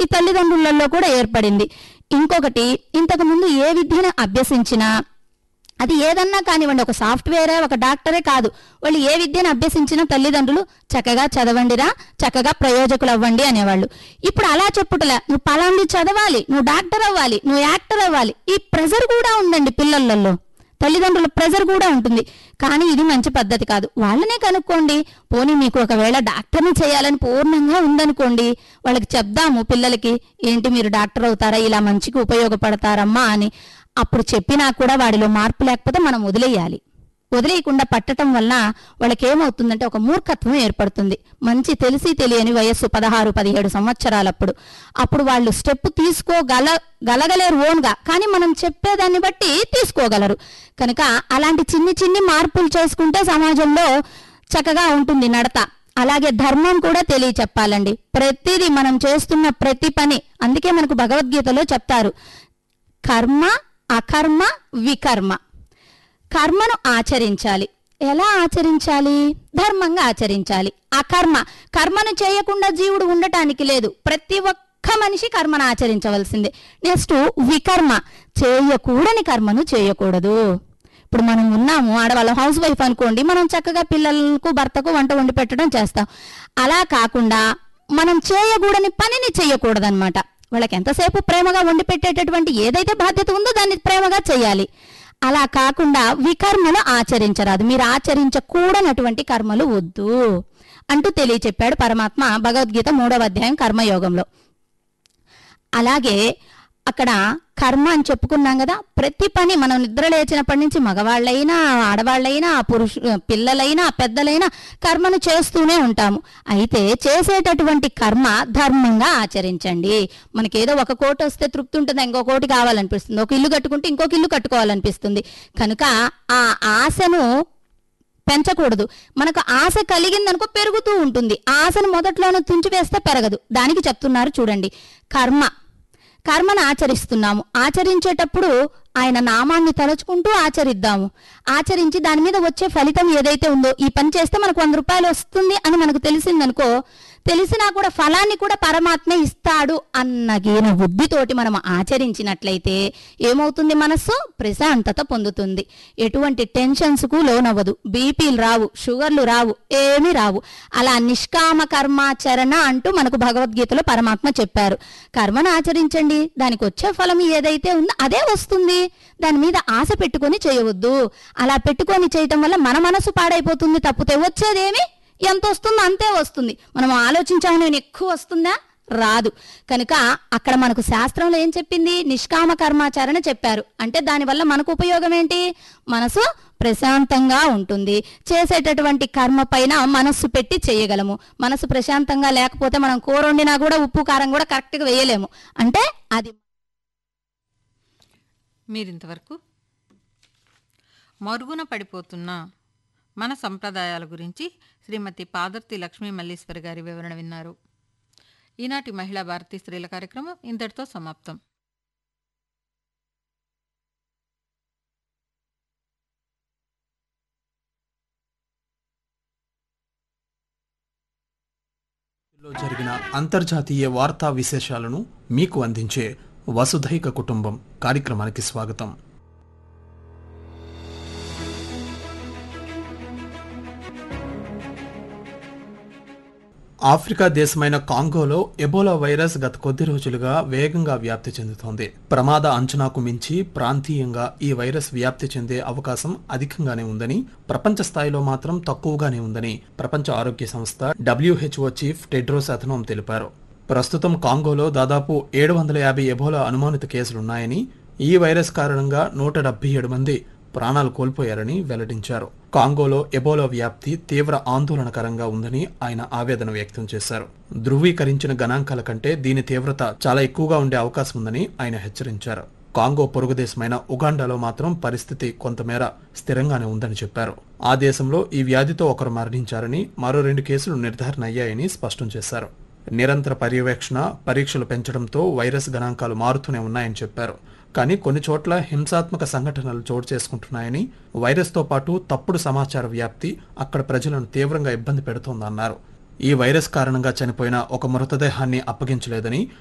ఈ తల్లిదండ్రులలో కూడా ఏర్పడింది ఇంకొకటి ఇంతకు ముందు ఏ విద్యను అభ్యసించినా అది ఏదన్నా కానివ్వండి ఒక సాఫ్ట్వేరే ఒక డాక్టరే కాదు వాళ్ళు ఏ విద్యను అభ్యసించిన తల్లిదండ్రులు చక్కగా చదవండిరా చక్కగా ప్రయోజకులు అవ్వండి అనేవాళ్ళు ఇప్పుడు అలా చెప్పుటలే నువ్వు పలాంది చదవాలి నువ్వు డాక్టర్ అవ్వాలి నువ్వు యాక్టర్ అవ్వాలి ఈ ప్రెజర్ కూడా ఉందండి పిల్లలలో తల్లిదండ్రుల ప్రెజర్ కూడా ఉంటుంది కానీ ఇది మంచి పద్ధతి కాదు వాళ్ళనే కనుక్కోండి పోనీ మీకు ఒకవేళ డాక్టర్ని చేయాలని పూర్ణంగా ఉందనుకోండి వాళ్ళకి చెప్దాము పిల్లలకి ఏంటి మీరు డాక్టర్ అవుతారా ఇలా మంచికి ఉపయోగపడతారమ్మా అని అప్పుడు చెప్పినా కూడా వాడిలో మార్పు లేకపోతే మనం వదిలేయాలి వదిలేయకుండా పట్టడం వల్ల వాళ్ళకి ఏమవుతుందంటే ఒక మూర్ఖత్వం ఏర్పడుతుంది మంచి తెలిసి తెలియని వయస్సు పదహారు పదిహేడు సంవత్సరాలప్పుడు అప్పుడు వాళ్ళు స్టెప్ తీసుకోగల గలగలేరు ఓన్గా కానీ మనం చెప్పేదాన్ని బట్టి తీసుకోగలరు కనుక అలాంటి చిన్ని చిన్ని మార్పులు చేసుకుంటే సమాజంలో చక్కగా ఉంటుంది నడత అలాగే ధర్మం కూడా తెలియ చెప్పాలండి ప్రతిదీ మనం చేస్తున్న ప్రతి పని అందుకే మనకు భగవద్గీతలో చెప్తారు కర్మ అకర్మ వికర్మ కర్మను ఆచరించాలి ఎలా ఆచరించాలి ధర్మంగా ఆచరించాలి అకర్మ కర్మను చేయకుండా జీవుడు ఉండటానికి లేదు ప్రతి ఒక్క మనిషి కర్మను ఆచరించవలసిందే నెక్స్ట్ వికర్మ చేయకూడని కర్మను చేయకూడదు ఇప్పుడు మనం ఉన్నాము ఆడవాళ్ళ హౌస్ వైఫ్ అనుకోండి మనం చక్కగా పిల్లలకు భర్తకు వంట వండి పెట్టడం చేస్తాం అలా కాకుండా మనం చేయకూడని పనిని చేయకూడదన్నమాట వాళ్ళకి ఎంతసేపు ప్రేమగా వండి పెట్టేటటువంటి ఏదైతే బాధ్యత ఉందో దాన్ని ప్రేమగా చేయాలి అలా కాకుండా వికర్మలు ఆచరించరాదు మీరు ఆచరించకూడనటువంటి కర్మలు వద్దు అంటూ తెలియచెప్పాడు పరమాత్మ భగవద్గీత మూడవ అధ్యాయం కర్మయోగంలో అలాగే అక్కడ కర్మ అని చెప్పుకున్నాం కదా ప్రతి పని మనం నిద్ర లేచినప్పటి నుంచి మగవాళ్ళైనా ఆడవాళ్ళైనా పురుషు పిల్లలైనా పెద్దలైనా కర్మను చేస్తూనే ఉంటాము అయితే చేసేటటువంటి కర్మ ధర్మంగా ఆచరించండి మనకేదో ఒక కోటి వస్తే తృప్తి ఉంటుంది ఇంకో కోటి కావాలనిపిస్తుంది ఒక ఇల్లు కట్టుకుంటే ఇంకొక ఇల్లు కట్టుకోవాలనిపిస్తుంది కనుక ఆ ఆశను పెంచకూడదు మనకు ఆశ కలిగిందనుకో పెరుగుతూ ఉంటుంది ఆ ఆశను మొదట్లోనే తుంచివేస్తే పెరగదు దానికి చెప్తున్నారు చూడండి కర్మ కర్మను ఆచరిస్తున్నాము ఆచరించేటప్పుడు ఆయన నామాన్ని తలుచుకుంటూ ఆచరిద్దాము ఆచరించి దాని మీద వచ్చే ఫలితం ఏదైతే ఉందో ఈ పని చేస్తే మనకు వంద రూపాయలు వస్తుంది అని మనకు తెలిసిందనుకో తెలిసినా కూడా ఫలాన్ని కూడా పరమాత్మ ఇస్తాడు అన్న గీన బుద్ధితోటి మనం ఆచరించినట్లయితే ఏమవుతుంది మనస్సు ప్రశాంతత పొందుతుంది ఎటువంటి టెన్షన్స్కు లోనవ్వదు బీపీలు రావు షుగర్లు రావు ఏమీ రావు అలా నిష్కామ కర్మాచరణ అంటూ మనకు భగవద్గీతలో పరమాత్మ చెప్పారు కర్మను ఆచరించండి దానికి వచ్చే ఫలం ఏదైతే ఉందో అదే వస్తుంది దాని మీద ఆశ పెట్టుకొని చేయవద్దు అలా పెట్టుకొని చేయటం వల్ల మన మనసు పాడైపోతుంది తప్పితే వచ్చేదేమి ఎంత వస్తుందో అంతే వస్తుంది మనం ఆలోచించాము నేను ఎక్కువ వస్తుందా రాదు కనుక అక్కడ మనకు శాస్త్రంలో ఏం చెప్పింది నిష్కామ కర్మాచరణ చెప్పారు అంటే దానివల్ల మనకు ఉపయోగం ఏంటి మనసు ప్రశాంతంగా ఉంటుంది చేసేటటువంటి కర్మ పైన మనస్సు పెట్టి చేయగలము మనసు ప్రశాంతంగా లేకపోతే మనం కూర వండినా కూడా ఉప్పు కారం కూడా కరెక్ట్గా వేయలేము అంటే అది మీరింతవరకు మరుగున పడిపోతున్న మన సంప్రదాయాల గురించి శ్రీమతి పాదర్తి లక్ష్మీ మల్లీశ్వరి గారి వివరణ విన్నారు ఈనాటి మహిళా భారతి స్త్రీల కార్యక్రమం ఇంతటితో సమాప్తం లో జరిగిన అంతర్జాతీయ వార్తా విశేషాలను మీకు అందించే వసుధైక కుటుంబం కార్యక్రమానికి స్వాగతం ఆఫ్రికా దేశమైన కాంగోలో ఎబోలా వైరస్ గత కొద్ది రోజులుగా వేగంగా వ్యాప్తి చెందుతోంది ప్రమాద అంచనాకు మించి ప్రాంతీయంగా ఈ వైరస్ వ్యాప్తి చెందే అవకాశం అధికంగానే ఉందని ప్రపంచ స్థాయిలో మాత్రం తక్కువగానే ఉందని ప్రపంచ ఆరోగ్య సంస్థ డబ్ల్యూహెచ్ఓ చీఫ్ టెడ్రోస్ అథనోమ్ తెలిపారు ప్రస్తుతం కాంగోలో దాదాపు ఏడు వందల యాభై ఎబోలా అనుమానిత కేసులున్నాయని ఈ వైరస్ కారణంగా నూట డెబ్బై ఏడు మంది ప్రాణాలు కోల్పోయారని వెల్లడించారు కాంగోలో ఎబోలా వ్యాప్తి తీవ్ర ఆందోళనకరంగా ఉందని ఆయన ఆవేదన వ్యక్తం చేశారు ధృవీకరించిన గణాంకాల కంటే దీని తీవ్రత చాలా ఎక్కువగా ఉండే అవకాశం ఉందని ఆయన హెచ్చరించారు కాంగో పొరుగు దేశమైన ఉగాండాలో మాత్రం పరిస్థితి కొంతమేర స్థిరంగానే ఉందని చెప్పారు ఆ దేశంలో ఈ వ్యాధితో ఒకరు మరణించారని మరో రెండు కేసులు నిర్ధారణ అయ్యాయని స్పష్టం చేశారు నిరంతర పర్యవేక్షణ పరీక్షలు పెంచడంతో వైరస్ గణాంకాలు మారుతూనే ఉన్నాయని చెప్పారు కానీ కొన్ని చోట్ల హింసాత్మక సంఘటనలు చోటు చేసుకుంటున్నాయని వైరస్తో పాటు తప్పుడు సమాచార వ్యాప్తి అక్కడ ప్రజలను తీవ్రంగా ఇబ్బంది పెడుతోందన్నారు ఈ వైరస్ కారణంగా చనిపోయిన ఒక మృతదేహాన్ని అప్పగించలేదని